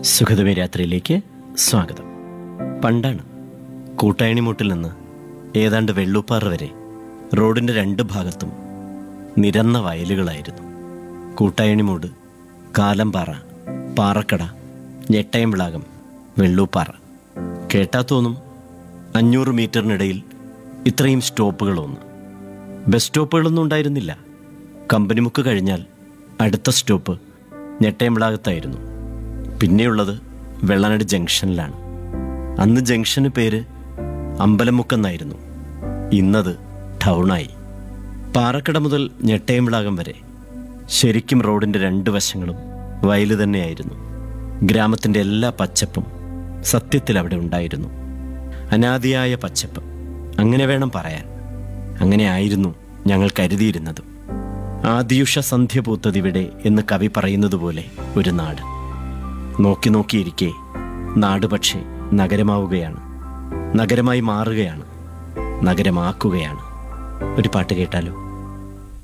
സുഖതമേ രാത്രിയിലേക്ക് സ്വാഗതം പണ്ടാണ് കൂട്ടായണിമൂട്ടിൽ നിന്ന് ഏതാണ്ട് വെള്ളൂപ്പാറ വരെ റോഡിൻ്റെ രണ്ട് ഭാഗത്തും നിരന്ന വയലുകളായിരുന്നു കൂട്ടായണിമൂട് കാലംപാറ പാറക്കട ഞെട്ടയംവിളാകം വെള്ളൂപ്പാറ കേട്ടാ തോന്നും അഞ്ഞൂറ് മീറ്ററിനിടയിൽ ഇത്രയും സ്റ്റോപ്പുകളൊന്നും ബസ് സ്റ്റോപ്പുകളൊന്നും ഉണ്ടായിരുന്നില്ല കമ്പനിമുക്ക് കഴിഞ്ഞാൽ അടുത്ത സ്റ്റോപ്പ് ഞെട്ടയംവിളാകത്തായിരുന്നു പിന്നെയുള്ളത് വെള്ളനാട് ജംഗ്ഷനിലാണ് അന്ന് ജംഗ്ഷന് പേര് അമ്പലമുക്കെന്നായിരുന്നു ഇന്നത് ടൗണായി പാറക്കട മുതൽ ഞെട്ടയംവിളാകം വരെ ശരിക്കും റോഡിൻ്റെ രണ്ട് വശങ്ങളും വയല് തന്നെയായിരുന്നു ഗ്രാമത്തിൻ്റെ എല്ലാ പച്ചപ്പും സത്യത്തിൽ അവിടെ ഉണ്ടായിരുന്നു അനാദിയായ പച്ചപ്പ് അങ്ങനെ വേണം പറയാൻ അങ്ങനെ ആയിരുന്നു ഞങ്ങൾ കരുതിയിരുന്നതും ആദിയുഷ സന്ധ്യ പൂത്തതിവിടെ എന്ന് കവി പറയുന്നത് പോലെ ഒരു നാട് നോക്കി നോക്കിയിരിക്കെ നാട് പക്ഷേ നഗരമാവുകയാണ് നഗരമായി മാറുകയാണ് നഗരമാക്കുകയാണ് ഒരു പാട്ട് കേട്ടാലോ